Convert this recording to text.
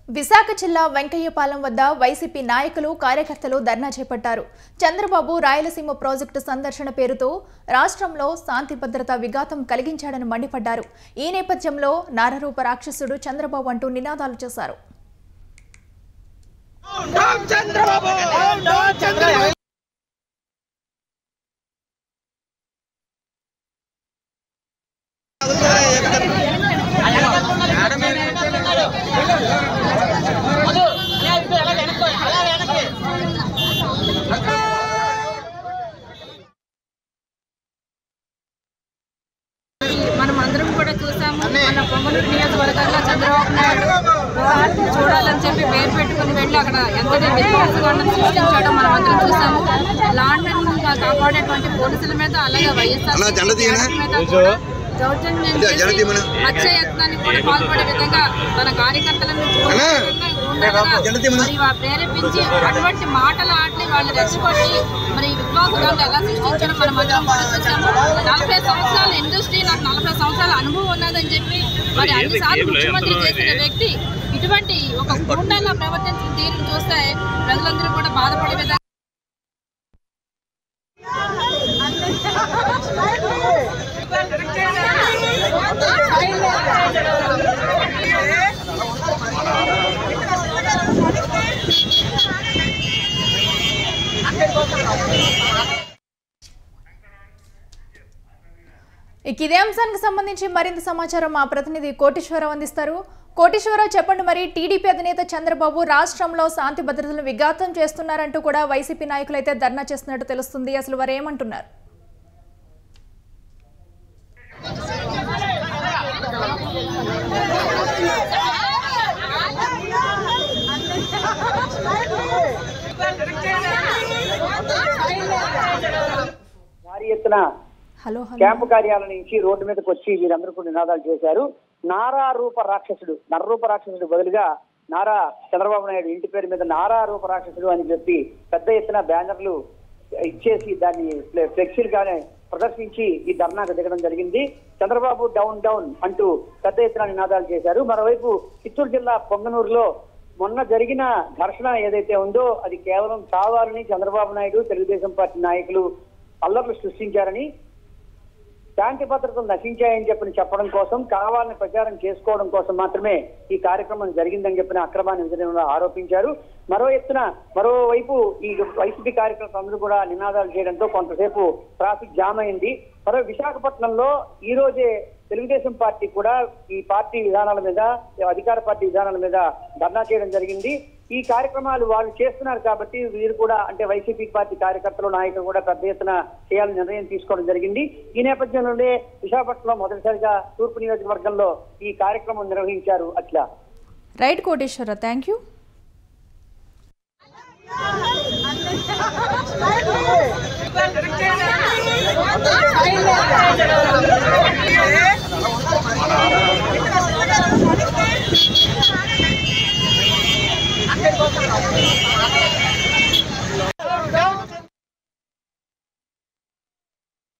విశాఖ జిల్లా వెంకయ్యపాలెం వద్ద వైసీపీ నాయకులు కార్యకర్తలు ధర్నా చేపట్టారు చంద్రబాబు రాయలసీమ ప్రాజెక్టు సందర్శన పేరుతో రాష్ట్రంలో శాంతి భద్రత విఘాతం కలిగించాడని మండిపడ్డారు ఈ నేపథ్యంలో నారరూప రాక్షసుడు చంద్రబాబు అంటూ నినాదాలు చేశారు డౌన్ చంద్రబాబు డౌన్ చంద్రబాబు మనం అందరం కూడా చూసాము మన పొంగనూరు నియోజకవర్గంలో చంద్రబాబు నాయుడు పార్టీ చూడాలని చెప్పి పేరు పెట్టుకుని వెళ్ళి అక్కడ ఎంత విధ్వంసకాండం సృష్టించాడో మనం అందరం చూసాము లాండ్ కాపాడేటువంటి పోలీసుల మీద అలాగే వైఎస్ఆర్ అన్నా, జెండా తీయనా? మీద కూడా దౌర్జన్యం ఇదే, జెండా తీయమనా? చేసి హత్య యత్నానికి కూడా పాల్పడే విధంగా తన కార్యకర్తలను అన్నా, ఉండగా జెండా తీయమనా? మరి వా- ప్రేరేపించి అటువంటి మాటలు ఆటలు వాళ్ళు రెచ్చగొట్టి మరి ఈ విధ్వంసకాండం ఎలా సృష్టించడం మనం అందరం కూడా చూసాము నలభై సంవత్సరాల ఇండస్ట్రీ నాకు నలభై సంవత్సరాల అనుభవం ఉన్నదని చెప్పి మరి అన్ని సార్లు ముఖ్యమంత్రి చేసిన వ్యక్తి ఇటువంటి ఒక గుండంగా ప్రవర్తించిన తీరును చూస్తే ప్రజలందరూ కూడా బాధపడే విధంగా ఇక ఇదే అంశానికి సంబంధించి మరింత సమాచారం మా ప్రతినిధి కోటేశ్వరరావు అందిస్తారు కోటేశ్వరరావు చెప్పండి మరి టీడీపీ అధినేత చంద్రబాబు రాష్ట్రంలో శాంతి భద్రతలను విఘాతం చేస్తున్నారంటూ కూడా వైసీపీ నాయకులు అయితే ధర్నా చేస్తున్నట్టు తెలుస్తుంది అసలు వారు ఏమంటున్నారు భారీ ఎత్తున హలో హలో క్యాంపు కార్యాలయం నుంచి రోడ్డు మీదకి వచ్చి వీరందరూ కూడా నినాదాలు చేశారు నారా రూప రాక్షసుడు నరరూప రాక్షసుడు బదులుగా నారా చంద్రబాబు నాయుడు ఇంటి పేరు మీద నారా రూప రాక్షసుడు అని చెప్పి పెద్ద ఎత్తున బ్యానర్లు ఇచ్చేసి దాన్ని ఫ్లె- ఫ్లెక్సీలుగానే ప్రదర్శించి ఈ ధర్నాకు దిగడం జరిగింది చంద్రబాబు డౌన్ డౌన్ అంటూ పెద్ద ఎత్తున నినాదాలు చేశారు మరోవైపు చిత్తూరు జిల్లా పొంగనూరులో మొన్న జరిగిన ఘర్షణ ఏదైతే ఉందో అది కేవలం కావాలని చంద్రబాబు నాయుడు తెలుగుదేశం పార్టీ నాయకులు అల్లర్లు సృష్టించారని శాంతి భద్రతలు నశించాయని చెప్పని చెప్పడం కోసం కావాలని ప్రచారం చేసుకోవడం కోసం మాత్రమే ఈ కార్యక్రమం జరిగిందని చెప్పిన అక్రమాన్ని విజయంలో ఆరోపించారు మరో ఎత్తున మరోవైపు ఈ వైసీపీ కార్యక్రమం అందరూ కూడా నినాదాలు చేయడంతో కొంతసేపు ట్రాఫిక్ జామ్ అయింది మరో విశాఖపట్నంలో ఈ రోజే తెలుగుదేశం పార్టీ కూడా ఈ పార్టీ విధానాల మీద అధికార పార్టీ విధానాల మీద ధర్నా చేయడం జరిగింది ఈ కార్యక్రమాలు వాళ్ళు చేస్తున్నారు కాబట్టి వీరు కూడా అంటే వైసీపీ పార్టీ కార్యకర్తలు నాయకులు కూడా పెద్ద ఎత్తున చేయాలని నిర్ణయం తీసుకోవడం జరిగింది ఈ నేపథ్యంలోనే విశాఖపట్నంలో మొదటిసారిగా తూర్పు నియోజకవర్గంలో ఈ కార్యక్రమం నిర్వహించారు అట్లా right Koteswararao thank you Thank you.